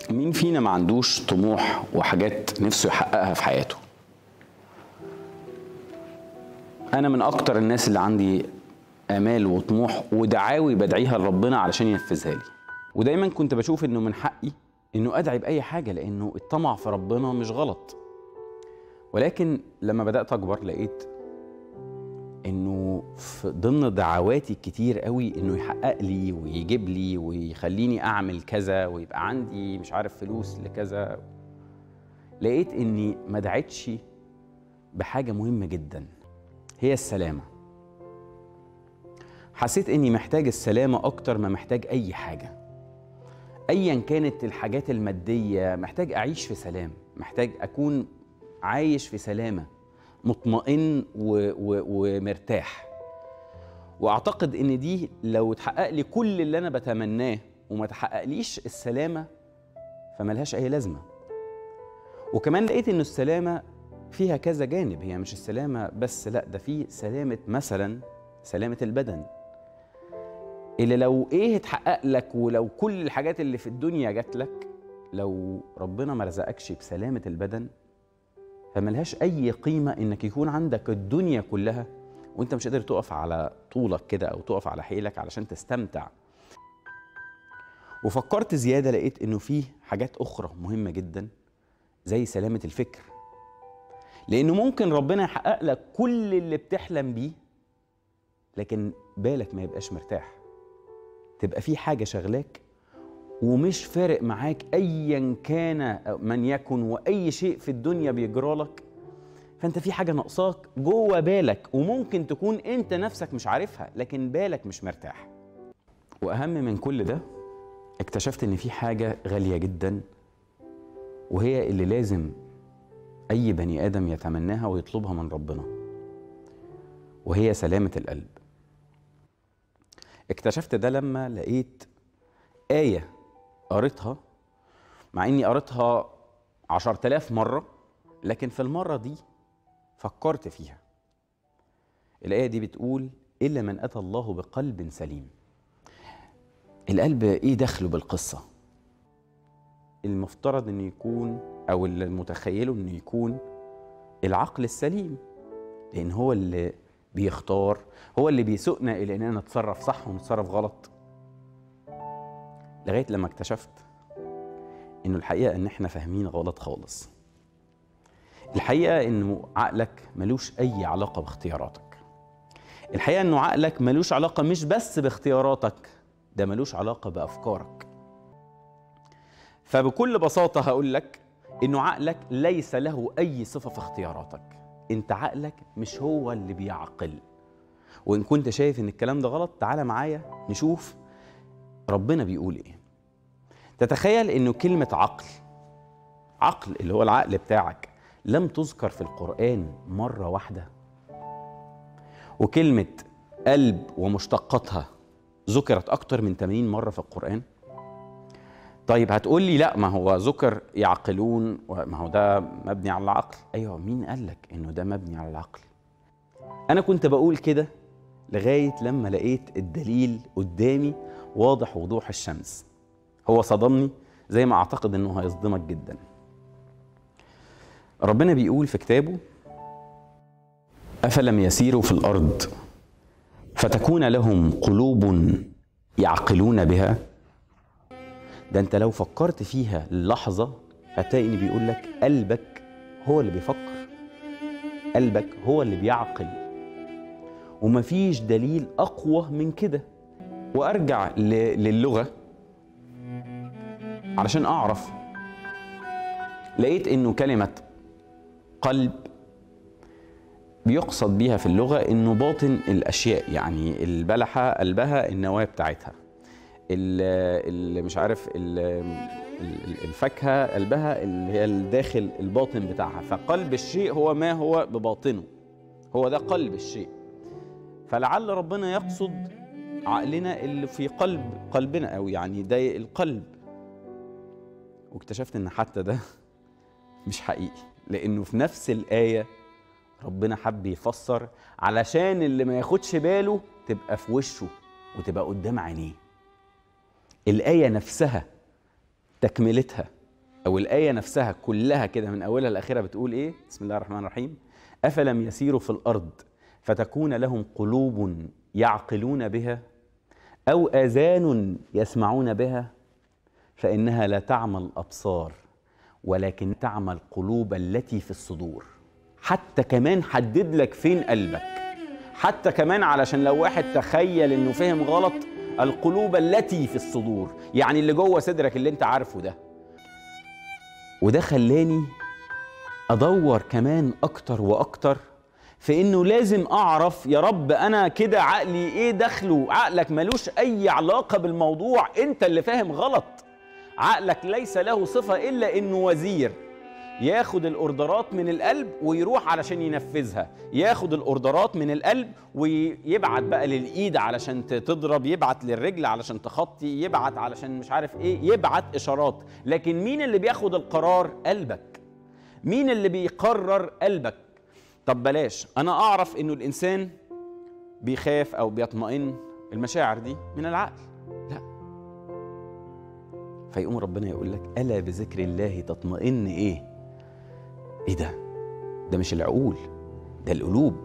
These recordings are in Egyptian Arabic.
مين فينا ما عندوش طموح وحاجات نفسه يحققها في حياته انا من اكتر الناس اللي عندي امال وطموح ودعاوي بدعيها لربنا علشان ينفذها لي ودايما كنت بشوف انه من حقي انه ادعي باي حاجه لانه الطمع في ربنا مش غلط ولكن لما بدات اكبر لقيت انه في ضمن دعواتي الكتير قوي انه يحقق لي ويجيب لي ويخليني اعمل كذا ويبقى عندي مش عارف فلوس لكذا لقيت اني ما دعيتش بحاجه مهمه جدا هي السلامه حسيت اني محتاج السلامه اكتر ما محتاج اي حاجه ايا كانت الحاجات الماديه محتاج اعيش في سلام محتاج اكون عايش في سلامه مطمئن و و ومرتاح واعتقد ان دي لو اتحقق لي كل اللي انا بتمناه وما تحققليش السلامه فملهاش اي لازمه وكمان لقيت ان السلامه فيها كذا جانب هي مش السلامه بس لا ده في سلامه مثلا سلامه البدن اللي لو ايه اتحقق لك ولو كل الحاجات اللي في الدنيا جات لك لو ربنا ما رزقكش بسلامه البدن فملهاش اي قيمه انك يكون عندك الدنيا كلها وانت مش قادر تقف على طولك كده او تقف على حيلك علشان تستمتع وفكرت زياده لقيت انه في حاجات اخرى مهمه جدا زي سلامه الفكر لانه ممكن ربنا يحقق لك كل اللي بتحلم بيه لكن بالك ما يبقاش مرتاح تبقى في حاجه شغلاك ومش فارق معاك ايا كان من يكن واي شيء في الدنيا بيجرالك فانت في حاجه ناقصاك جوه بالك وممكن تكون انت نفسك مش عارفها لكن بالك مش مرتاح واهم من كل ده اكتشفت ان في حاجه غاليه جدا وهي اللي لازم اي بني ادم يتمناها ويطلبها من ربنا وهي سلامه القلب اكتشفت ده لما لقيت آية قريتها مع إني قريتها عشر تلاف مرة لكن في المرة دي فكرت فيها الآية دي بتقول إلا من أتى الله بقلب سليم القلب إيه دخله بالقصة المفترض إنه يكون أو اللي متخيله إنه يكون العقل السليم لأن هو اللي بيختار هو اللي بيسوقنا إلى إننا نتصرف صح ونتصرف غلط لغايه لما اكتشفت انه الحقيقه ان احنا فاهمين غلط خالص الحقيقه انه عقلك ملوش اي علاقه باختياراتك الحقيقه انه عقلك ملوش علاقه مش بس باختياراتك ده ملوش علاقه بافكارك فبكل بساطه هقول لك انه عقلك ليس له اي صفه في اختياراتك انت عقلك مش هو اللي بيعقل وان كنت شايف ان الكلام ده غلط تعالى معايا نشوف ربنا بيقول ايه تتخيل انه كلمه عقل عقل اللي هو العقل بتاعك لم تذكر في القران مره واحده وكلمه قلب ومشتقاتها ذكرت اكتر من 80 مره في القران طيب هتقول لي لا ما هو ذكر يعقلون ما هو ده مبني على العقل ايوه مين قال لك انه ده مبني على العقل انا كنت بقول كده لغايه لما لقيت الدليل قدامي واضح وضوح الشمس هو صدمني زي ما اعتقد انه هيصدمك جدا ربنا بيقول في كتابه افلم يسيروا في الارض فتكون لهم قلوب يعقلون بها ده انت لو فكرت فيها لحظه هتلاقي ان بيقول لك قلبك هو اللي بيفكر قلبك هو اللي بيعقل ومفيش دليل اقوى من كده وارجع للغه علشان اعرف لقيت انه كلمه قلب بيقصد بيها في اللغه انه باطن الاشياء يعني البلحه قلبها النواه بتاعتها اللي مش عارف الفاكهه قلبها اللي هي الداخل الباطن بتاعها فقلب الشيء هو ما هو بباطنه هو ده قلب الشيء فلعل ربنا يقصد عقلنا اللي في قلب قلبنا او يعني ده القلب واكتشفت ان حتى ده مش حقيقي لانه في نفس الايه ربنا حب يفسر علشان اللي ما ياخدش باله تبقى في وشه وتبقى قدام عينيه الايه نفسها تكملتها او الايه نفسها كلها كده من اولها لاخرها بتقول ايه بسم الله الرحمن الرحيم افلم يسيروا في الارض فتكون لهم قلوب يعقلون بها او اذان يسمعون بها فانها لا تعمى الابصار ولكن تعمى القلوب التي في الصدور حتى كمان حدد لك فين قلبك حتى كمان علشان لو واحد تخيل انه فهم غلط القلوب التي في الصدور يعني اللي جوه صدرك اللي انت عارفه ده وده خلاني ادور كمان اكتر واكتر في انه لازم اعرف يا رب انا كده عقلي ايه دخله عقلك ملوش اي علاقه بالموضوع انت اللي فاهم غلط عقلك ليس له صفه الا انه وزير ياخد الاوردرات من القلب ويروح علشان ينفذها ياخد الاوردرات من القلب ويبعت بقى للايد علشان تضرب يبعت للرجل علشان تخطي يبعت علشان مش عارف ايه يبعت اشارات لكن مين اللي بياخد القرار قلبك مين اللي بيقرر قلبك طب بلاش انا اعرف انه الانسان بيخاف او بيطمئن المشاعر دي من العقل لا فيقوم ربنا يقول لك الا بذكر الله تطمئن ايه ايه ده ده مش العقول ده القلوب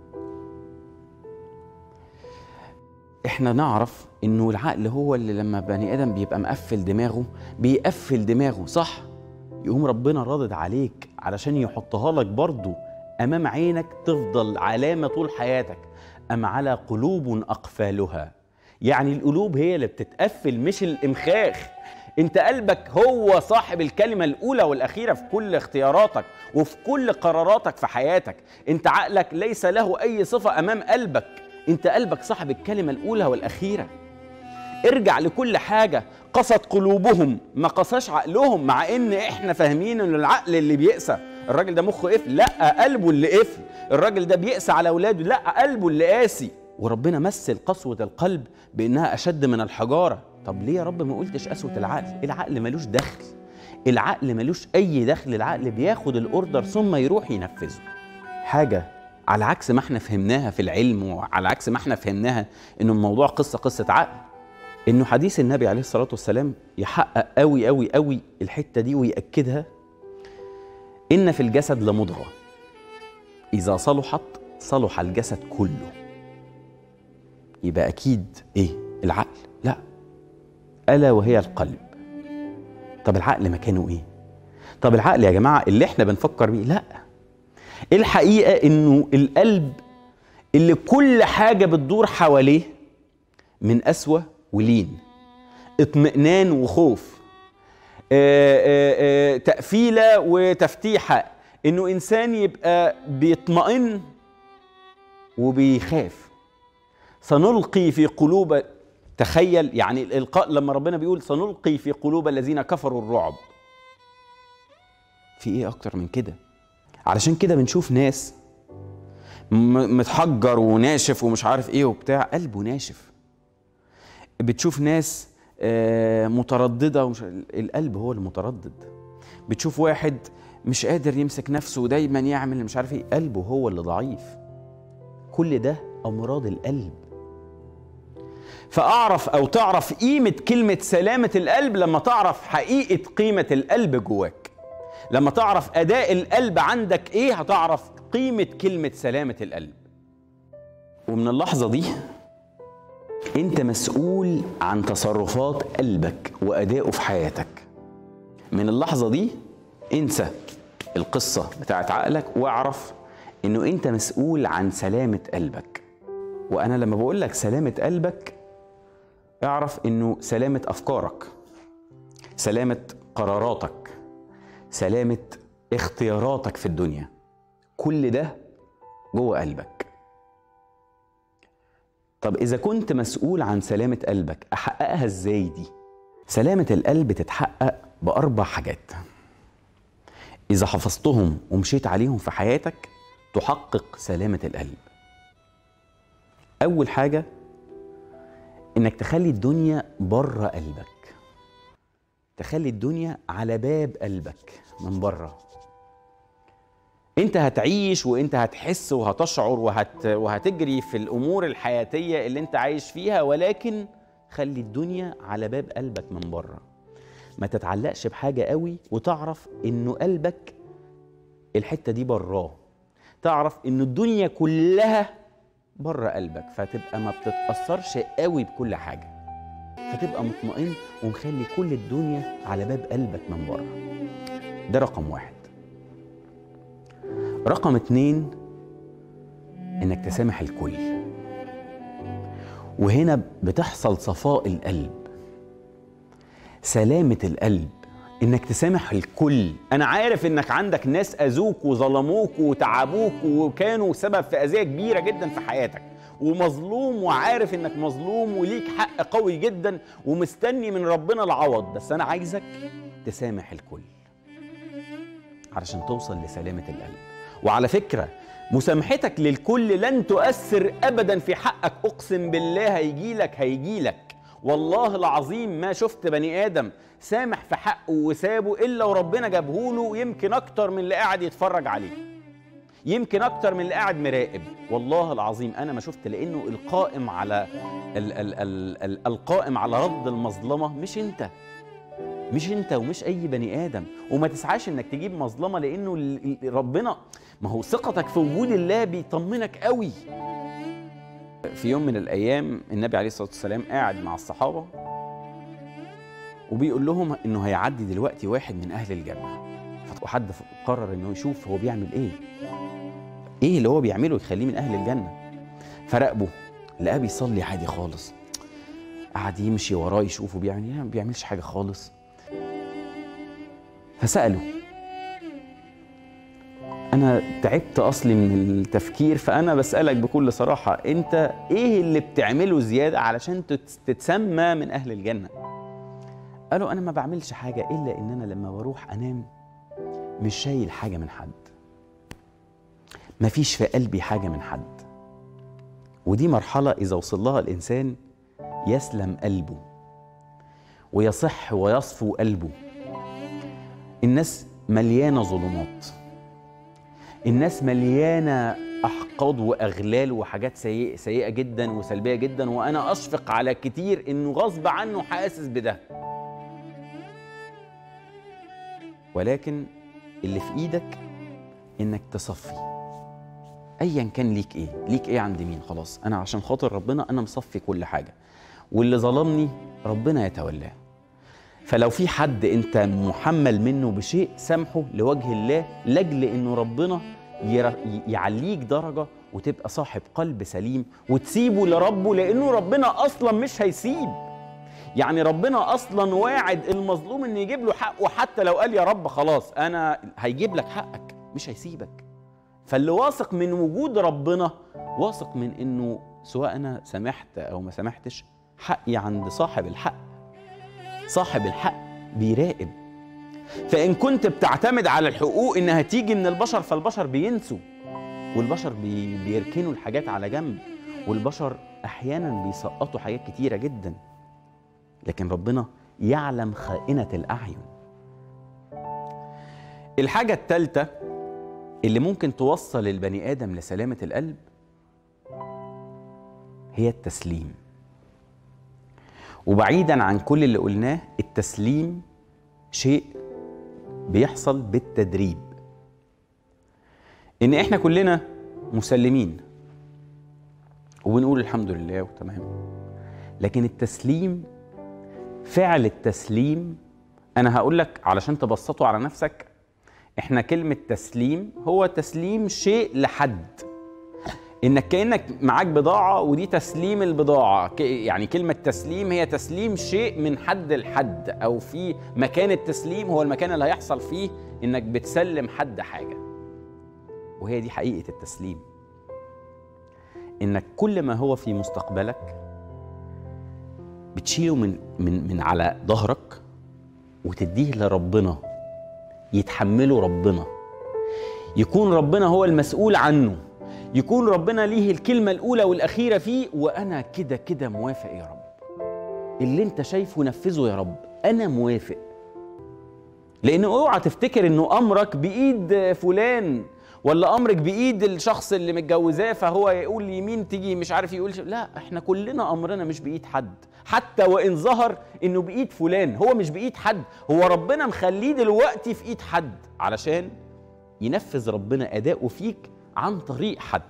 احنا نعرف انه العقل هو اللي لما بني ادم بيبقى مقفل دماغه بيقفل دماغه صح يقوم ربنا راضد عليك علشان يحطها لك برضه امام عينك تفضل علامه طول حياتك ام على قلوب اقفالها يعني القلوب هي اللي بتتقفل مش الامخاخ انت قلبك هو صاحب الكلمه الاولى والاخيره في كل اختياراتك وفي كل قراراتك في حياتك انت عقلك ليس له اي صفه امام قلبك انت قلبك صاحب الكلمه الاولى والاخيره ارجع لكل حاجه قست قلوبهم ما قساش عقلهم مع ان احنا فاهمين ان العقل اللي بيقسى الراجل ده مخه قفل لا قلبه اللي قفل الراجل ده بيقسى على اولاده لا قلبه اللي قاسي وربنا مثل قسوه القلب بانها اشد من الحجاره طب ليه يا رب ما قلتش قسوه العقل العقل ملوش دخل العقل ملوش اي دخل العقل بياخد الاوردر ثم يروح ينفذه حاجه على عكس ما احنا فهمناها في العلم وعلى عكس ما احنا فهمناها انه الموضوع قصه قصه عقل انه حديث النبي عليه الصلاه والسلام يحقق قوي قوي قوي الحته دي وياكدها ان في الجسد لمضغه اذا صلحت صلح الجسد كله يبقى اكيد ايه العقل لا الا وهي القلب طب العقل مكانه ايه طب العقل يا جماعه اللي احنا بنفكر بيه لا الحقيقه انه القلب اللي كل حاجه بتدور حواليه من قسوه ولين اطمئنان وخوف آآ آآ تقفيله وتفتيحه انه انسان يبقى بيطمئن وبيخاف سنلقي في قلوب تخيل يعني الالقاء لما ربنا بيقول سنلقي في قلوب الذين كفروا الرعب في ايه اكتر من كده علشان كده بنشوف ناس متحجر وناشف ومش عارف ايه وبتاع قلبه ناشف بتشوف ناس مترددة ومش القلب هو المتردد بتشوف واحد مش قادر يمسك نفسه ودايما يعمل مش عارف ايه قلبه هو اللي ضعيف كل ده امراض القلب فاعرف او تعرف قيمه كلمه سلامه القلب لما تعرف حقيقه قيمه القلب جواك لما تعرف اداء القلب عندك ايه هتعرف قيمه كلمه سلامه القلب ومن اللحظه دي انت مسؤول عن تصرفات قلبك وادائه في حياتك من اللحظه دي انسى القصه بتاعت عقلك واعرف انه انت مسؤول عن سلامه قلبك وانا لما بقول لك سلامه قلبك اعرف انه سلامه افكارك سلامه قراراتك سلامه اختياراتك في الدنيا كل ده جوه قلبك طب اذا كنت مسؤول عن سلامه قلبك احققها ازاي دي سلامه القلب تتحقق باربع حاجات اذا حفظتهم ومشيت عليهم في حياتك تحقق سلامه القلب اول حاجه انك تخلي الدنيا بره قلبك تخلي الدنيا على باب قلبك من بره انت هتعيش وانت هتحس وهتشعر وهت وهتجري في الامور الحياتيه اللي انت عايش فيها ولكن خلي الدنيا على باب قلبك من بره ما تتعلقش بحاجه قوي وتعرف انه قلبك الحته دي براه تعرف ان الدنيا كلها بره قلبك فتبقى ما بتتاثرش قوي بكل حاجه فتبقى مطمئن ومخلي كل الدنيا على باب قلبك من بره ده رقم واحد رقم اتنين انك تسامح الكل وهنا بتحصل صفاء القلب سلامة القلب انك تسامح الكل انا عارف انك عندك ناس اذوك وظلموك وتعبوك وكانوا سبب في اذية كبيرة جدا في حياتك ومظلوم وعارف انك مظلوم وليك حق قوي جدا ومستني من ربنا العوض بس انا عايزك تسامح الكل علشان توصل لسلامة القلب وعلى فكرة مسامحتك للكل لن تؤثر ابدا في حقك اقسم بالله هيجيلك هيجيلك والله العظيم ما شفت بني ادم سامح في حقه وسابه الا وربنا جابهوله يمكن اكتر من اللي قاعد يتفرج عليه يمكن اكتر من اللي قاعد مراقب والله العظيم انا ما شفت لانه القائم على ال ال ال ال القائم على رد المظلمه مش انت مش انت ومش اي بني ادم وما تسعاش انك تجيب مظلمه لانه ال- ال- ربنا ما هو ثقتك في وجود الله بيطمنك قوي في يوم من الايام النبي عليه الصلاه والسلام قاعد مع الصحابه وبيقول لهم انه هيعدي دلوقتي واحد من اهل الجنه وحد قرر انه يشوف هو بيعمل ايه ايه اللي هو بيعمله يخليه من اهل الجنه فراقبه لقاه بيصلي عادي خالص قعد يمشي وراه يشوفه بيعمل ايه ما بيعملش حاجه خالص فساله انا تعبت اصلي من التفكير فانا بسالك بكل صراحه انت ايه اللي بتعمله زياده علشان تت- تتسمى من اهل الجنه قالوا انا ما بعملش حاجه الا ان انا لما بروح انام مش شايل حاجه من حد مفيش في قلبي حاجه من حد ودي مرحله اذا وصل لها الانسان يسلم قلبه ويصح ويصفو قلبه الناس مليانه ظلمات الناس مليانه احقاد واغلال وحاجات سيئه سيئه جدا وسلبيه جدا وانا اشفق على كتير انه غصب عنه حاسس بده ولكن اللي في ايدك انك تصفي ايا كان ليك ايه ليك ايه عند مين خلاص انا عشان خاطر ربنا انا مصفي كل حاجه واللي ظلمني ربنا يتولاه فلو في حد انت محمل منه بشيء سامحه لوجه الله لاجل انه ربنا ير- يعليك درجه وتبقى صاحب قلب سليم وتسيبه لربه لانه ربنا اصلا مش هيسيب يعني ربنا اصلا واعد المظلوم انه يجيب له حقه حتى لو قال يا رب خلاص انا هيجيب لك حقك مش هيسيبك فاللي واثق من وجود ربنا واثق من انه سواء انا سامحت او ما سامحتش حقي عند صاحب الحق صاحب الحق بيراقب فان كنت بتعتمد على الحقوق انها تيجي من البشر فالبشر بينسوا والبشر بي بيركنوا الحاجات على جنب والبشر احيانا بيسقطوا حاجات كتيره جدا لكن ربنا يعلم خائنه الاعين الحاجه الثالثه اللي ممكن توصل البني ادم لسلامه القلب هي التسليم وبعيدا عن كل اللي قلناه التسليم شيء بيحصل بالتدريب ان احنا كلنا مسلمين وبنقول الحمد لله وتمام لكن التسليم فعل التسليم انا هقول لك علشان تبسطه على نفسك احنا كلمة تسليم هو تسليم شيء لحد انك كانك معاك بضاعه ودي تسليم البضاعه ك- يعني كلمه تسليم هي تسليم شيء من حد لحد او في مكان التسليم هو المكان اللي هيحصل فيه انك بتسلم حد حاجه وهي دي حقيقه التسليم انك كل ما هو في مستقبلك بتشيله من من من على ظهرك وتديه لربنا يتحمله ربنا يكون ربنا هو المسؤول عنه يكون ربنا ليه الكلمة الأولى والأخيرة فيه وأنا كده كده موافق يا رب اللي أنت شايفه نفذه يا رب أنا موافق لأن اوعى تفتكر إنه أمرك بإيد فلان ولا امرك بايد الشخص اللي متجوزاه فهو يقول يمين تيجي مش عارف يقول ش... لا احنا كلنا امرنا مش بايد حد حتى وان ظهر انه بايد فلان هو مش بايد حد هو ربنا مخليه دلوقتي في ايد حد علشان ينفذ ربنا اداؤه فيك عن طريق حد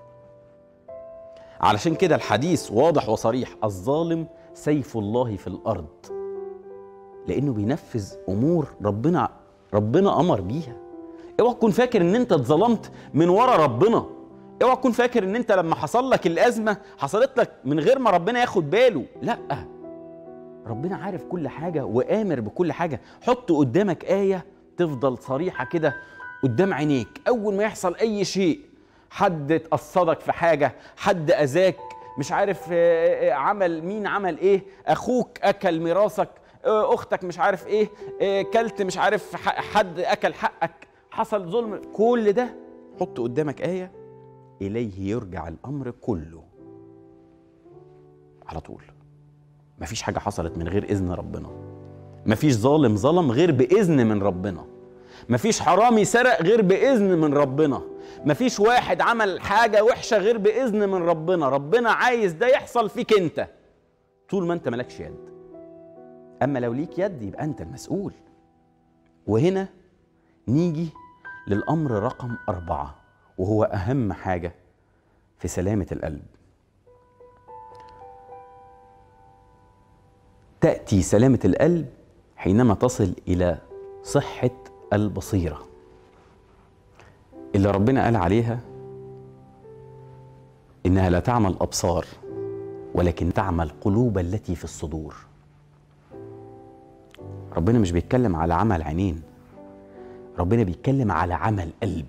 علشان كده الحديث واضح وصريح الظالم سيف الله في الارض لانه بينفذ امور ربنا ربنا امر بيها اوعى تكون فاكر ان انت اتظلمت من ورا ربنا اوعى تكون فاكر ان انت لما حصل لك الازمه حصلت لك من غير ما ربنا ياخد باله لا ربنا عارف كل حاجه وامر بكل حاجه حط قدامك ايه تفضل صريحه كده قدام عينيك اول ما يحصل اي شيء حد اتقصدك في حاجه حد اذاك مش عارف آه، آه، عمل مين عمل ايه اخوك اكل ميراثك آه، اختك مش عارف ايه آه، كلت مش عارف ح- حد اكل حقك حصل ظلم كل ده حط قدامك ايه اليه يرجع الامر كله على طول مفيش حاجه حصلت من غير اذن ربنا مفيش ظالم ظلم غير باذن من ربنا مفيش حرامي سرق غير باذن من ربنا مفيش واحد عمل حاجه وحشه غير باذن من ربنا ربنا عايز ده يحصل فيك انت طول ما انت مالكش يد اما لو ليك يد يبقى انت المسؤول وهنا نيجي للامر رقم اربعه وهو اهم حاجه في سلامه القلب تاتي سلامه القلب حينما تصل الى صحه البصيره اللي ربنا قال عليها انها لا تعمى الابصار ولكن تعمى القلوب التي في الصدور ربنا مش بيتكلم على عمى العينين ربنا بيتكلم على عمى القلب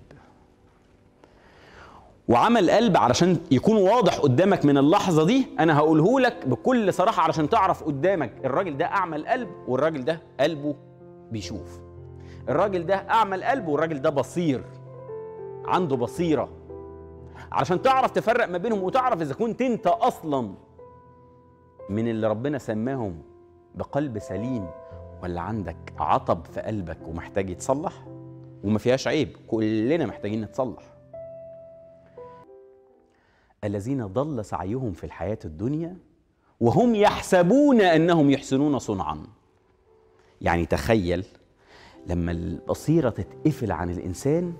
وعمى القلب علشان يكون واضح قدامك من اللحظة دي أنا هقوله لك بكل صراحة علشان تعرف قدامك الراجل ده أعمى القلب والراجل ده قلبه بيشوف الراجل ده أعمى القلب والراجل ده بصير عنده بصيرة علشان تعرف تفرق ما بينهم وتعرف إذا كنت أنت أصلا من اللي ربنا سماهم بقلب سليم ولا عندك عطب في قلبك ومحتاج يتصلح وما فيهاش عيب كلنا محتاجين نتصلح الذين ضل سعيهم في الحياة الدنيا وهم يحسبون أنهم يحسنون صنعا يعني تخيل لما البصيرة تتقفل عن الإنسان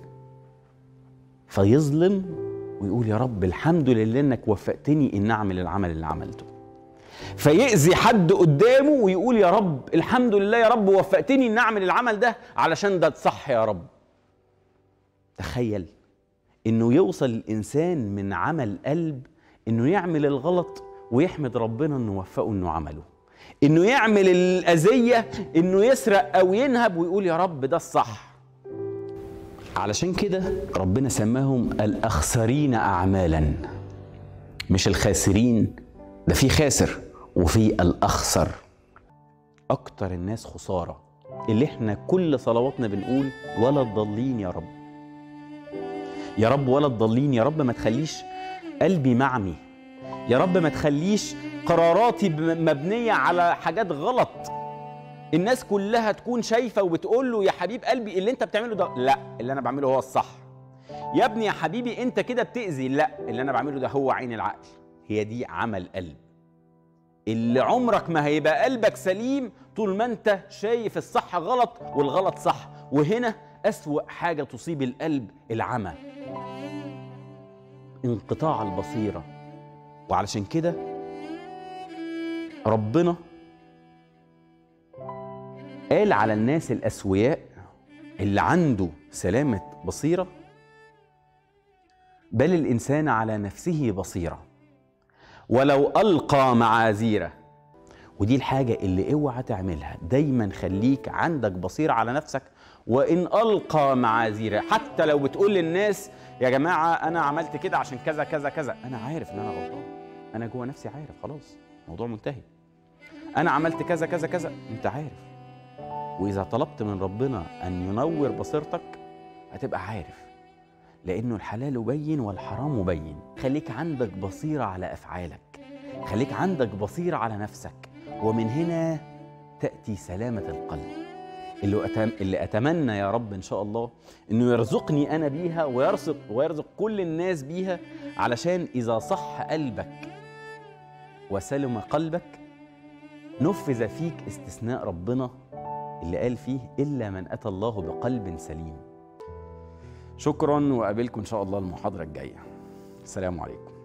فيظلم ويقول يا رب الحمد لله انك وفقتني ان اعمل العمل اللي عملته فيأذي حد قدامه ويقول يا رب الحمد لله يا رب وفقتني ان اعمل العمل ده علشان ده صح يا رب تخيل انه يوصل الانسان من عمل قلب انه يعمل الغلط ويحمد ربنا انه وفقه انه عمله انه يعمل الاذيه انه يسرق او ينهب ويقول يا رب ده الصح علشان كده ربنا سماهم الاخسرين اعمالا مش الخاسرين ده في خاسر وفي الاخسر اكتر الناس خساره اللي احنا كل صلواتنا بنقول ولا الضالين يا رب يا رب ولا الضالين يا رب ما تخليش قلبي معمي يا رب ما تخليش قراراتي ب- مبنيه على حاجات غلط الناس كلها تكون شايفه وبتقول له يا حبيب قلبي اللي انت بتعمله ده لا اللي انا بعمله هو الصح يا ابني يا حبيبي انت كده بتاذي لا اللي انا بعمله ده هو عين العقل هي دي عمل قلب اللي عمرك ما هيبقى قلبك سليم طول ما انت شايف الصح غلط والغلط صح وهنا أسوأ حاجة تصيب القلب العمى انقطاع البصيرة وعلشان كده ربنا قال على الناس الأسوياء اللي عنده سلامة بصيرة بل الإنسان على نفسه بصيرة ولو ألقى معاذيره ودي الحاجة اللي اوعى تعملها دايما خليك عندك بصيرة على نفسك وإن ألقى معاذيره حتى لو بتقول للناس يا جماعة أنا عملت كده عشان كذا كذا كذا أنا عارف إن أنا غلطان أنا جوه نفسي عارف خلاص الموضوع منتهي أنا عملت كذا كذا كذا أنت عارف وإذا طلبت من ربنا أن ينور بصيرتك هتبقى عارف لأنه الحلال بين والحرام بين خليك عندك بصيرة على أفعالك خليك عندك بصيرة على نفسك ومن هنا تأتي سلامة القلب اللي أتم... اللي اتمنى يا رب ان شاء الله انه يرزقني انا بيها ويرزق ويرزق كل الناس بيها علشان اذا صح قلبك وسلم قلبك نفذ فيك استثناء ربنا اللي قال فيه الا من اتى الله بقلب سليم شكرا وقابلكم ان شاء الله المحاضره الجايه السلام عليكم